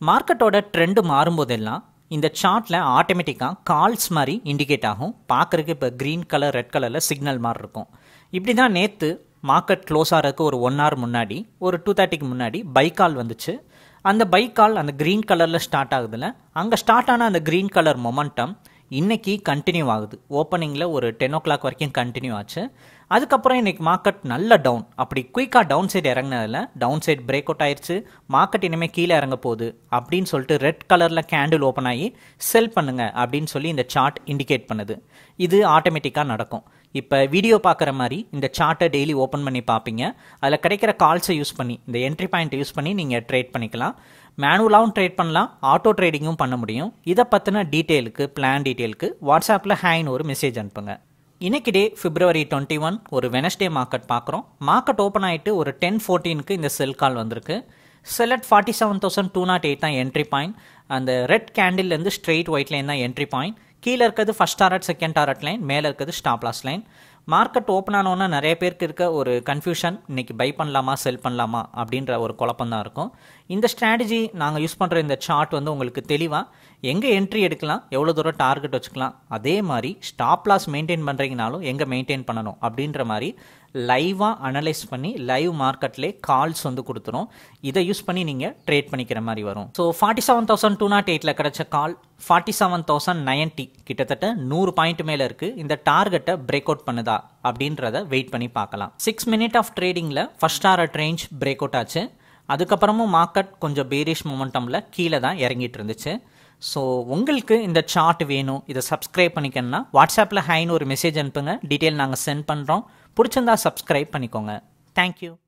மார்க்கெட்டோட ட்ரெண்டு மாறும்போதெல்லாம் இந்த சார்ட்டில் ஆட்டோமேட்டிக்காக கால்ஸ் மாதிரி இண்டிகேட் ஆகும் பார்க்குறதுக்கு இப்போ க்ரீன் கலர் ரெட் கலரில் சிக்னல் மாதிரி இருக்கும் இப்படி தான் நேற்று மார்க்கெட் க்ளோஸ் ஆகிறதுக்கு ஒரு ஒன் ஹவர் முன்னாடி ஒரு டூ தேர்ட்டிக்கு முன்னாடி பை கால் வந்துச்சு அந்த பை கால் அந்த க்ரீன் கலரில் ஸ்டார்ட் ஆகுதுல்ல அங்கே ஸ்டார்ட் ஆன அந்த க்ரீன் கலர் மொமெண்டம் இன்னைக்கு கண்டினியூ ஆகுது ஓப்பனிங்கில் ஒரு டென் ஓ கிளாக் வரைக்கும் கண்டினியூ ஆச்சு அதுக்கப்புறம் இன்னைக்கு மார்க்கெட் நல்ல டவுன் அப்படி குயிக்காக டவுன் சைடு இறங்கினதில் டவுன் சைடு பிரேக் அவுட் ஆயிடுச்சு மார்க்கெட் இனிமேல் கீழே இறங்க போகுது அப்படின்னு சொல்லிட்டு ரெட் கலரில் கேண்டில் ஓப்பன் ஆகி செல் பண்ணுங்க அப்படின்னு சொல்லி இந்த சார்ட் இண்டிகேட் பண்ணுது இது ஆட்டோமேட்டிக்காக நடக்கும் இப்போ வீடியோ பார்க்குற மாதிரி இந்த சார்ட்டை டெய்லி ஓப்பன் பண்ணி பார்ப்பீங்க அதில் கிடைக்கிற கால்ஸை யூஸ் பண்ணி இந்த என்ட்ரி பாயிண்ட் யூஸ் பண்ணி நீங்கள் ட்ரேட் பண்ணிக்கலாம் மேனுவலாகவும் ட்ரேட் பண்ணலாம் ஆட்டோ ட்ரேடிங்கும் பண்ண முடியும் இதை பற்றின டீட்டெயிலுக்கு பிளான் டீட்டெயிலுக்கு வாட்ஸ்அப்பில் ஹேன்னு ஒரு மெசேஜ் அனுப்புங்க இன்னைக்கு டே பிப்ரவரி டுவெண்ட்டி ஒன் ஒரு வெனஸ்டே மார்க்கெட் பார்க்குறோம் மார்க்கெட் ஓப்பன் ஆகிட்டு ஒரு டென் ஃபோர்டீனுக்கு இந்த செல் கால் வந்திருக்கு select forty seven thousand two naught eight தான் என்ட்ரி பாயிண்ட் அந்த ரெட் கேண்டில்லேருந்து ஸ்ட்ரெயிட் ஒயிட் லைன் தான் என்ட்ரி பாயிண்ட் கீழே இருக்கிறது first target second target line மேலே இருக்கிறது stop loss line market open ஆனோன்னா நிறைய பேருக்கு இருக்க ஒரு கன்ஃபியூஷன் இன்னைக்கு பை பண்ணலாமா செல் பண்ணலாமா அப்படின்ற ஒரு குழப்பம் தான் இருக்கும் இந்த ஸ்ட்ராட்டஜி நாங்கள் யூஸ் பண்ணுற இந்த சார்ட் வந்து உங்களுக்கு தெளிவாக எங்கே என்ட்ரி எடுக்கலாம் எவ்வளோ தூரம் டார்கெட் வச்சுக்கலாம் அதே மாதிரி ஸ்டாப் லாஸ் மெயின்டைன் பண்ணுறீங்கனாலும் எங்கே மெயின்டைன் பண்ணணும் அப்படின்ற மாதிரி லைவாக அனலைஸ் பண்ணி லைவ் மார்க்கெட்லேயே கால்ஸ் வந்து கொடுத்துரும் இதை யூஸ் பண்ணி நீங்கள் ட்ரேட் பண்ணிக்கிற மாதிரி வரும் so forty seven thousand two naught எயிட்டில் கிடச்ச call forty seven thousand ninety கிட்டத்தட்ட நூறு பாயிண்ட் மேலே இருக்குது இந்த டார்கெட்டை பிரேக் அவுட் பண்ணுதா அப்படின்றத வெயிட் பண்ணி பார்க்கலாம் சிக்ஸ் மினிட் ஆஃப் ட்ரேடிங்கில் first target range break out ஆச்சு அதுக்கப்புறமும் மார்க்கெட் கொஞ்சம் பேரிஷ் மொமெண்டமில் கீழே தான் இறங்கிட்டு இருந்துச்சு ஸோ உங்களுக்கு இந்த சார்ட் வேணும் இதை சப்ஸ்கிரைப் பண்ணிக்கணும்னா வாட்ஸ்அப்பில் ஹைன்னு ஒரு மெசேஜ் அனுப்புங்க டீட்டெயில் நாங்கள் சென்ட் பண்ணுறோம் பிடிச்சிருந்தா சப்ஸ்கிரைப் பண்ணிக்கோங்க தேங்க்யூ